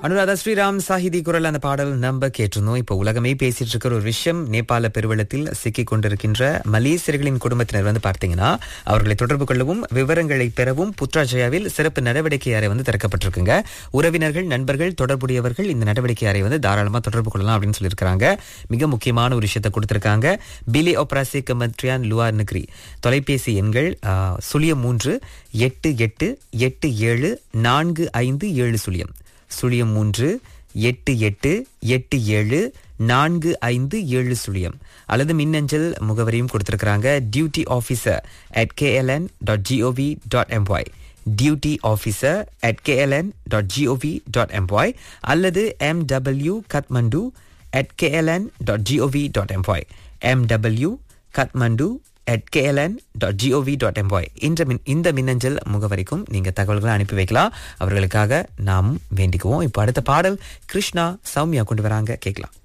அனுராதா ஸ்ரீராம் சாஹிதி குரல் அந்த பாடல் நம்ம கேட்டிருந்தோம் இப்போ உலகமே பேசிட்டு இருக்கிற ஒரு விஷயம் நேபாள பெருவெள்ளத்தில் சிக்கிக் கொண்டிருக்கின்ற மலேசியர்களின் குடும்பத்தினர் வந்து பார்த்தீங்கன்னா அவர்களை தொடர்பு கொள்ளவும் விவரங்களை பெறவும் புத்ராஜயாவில் சிறப்பு நடவடிக்கை அறை வந்து திறக்கப்பட்டிருக்குங்க உறவினர்கள் நண்பர்கள் தொடர்புடையவர்கள் இந்த நடவடிக்கை அறை வந்து தாராளமா தொடர்பு கொள்ளலாம் அப்படின்னு சொல்லியிருக்காங்க மிக முக்கியமான ஒரு விஷயத்தை கொடுத்திருக்காங்க பிலி ஒப்ராசி கமத்ரியான் லுவார் நக்ரி தொலைபேசி எண்கள் ஆ, சுழியம் மூன்று எட்டு எட்டு எட்டு ஏழு நான்கு ஐந்து ஏழு சுழியம் சுழியம் மூன்று எட்டு எட்டு எட்டு ஏழு நான்கு ஐந்து ஏழு சுழியம் அல்லது மின்னஞ்சல் முகவரியும் கொடுத்திருக்கிறாங்க duty officer at KLN dot GOV dot MY duty officer at KLN dot GOV dot MY அல்லது MW Kathmandu at KLN dot GOV dot MY MW Kathmandu at KLN dot GOV dot MY இந்த மின் இந்த மின்னஞ்சல் முகவரிக்கும் நீங்க தகவல்களை அனுப்பி வைக்கலாம் அவர்களுக்காக நாம் வேண்டிக்குவோம் இப்போ அடுத்த பாடல் கிருஷ்ணா சௌமியா கொண்டு வராங்க கேட்கலாம்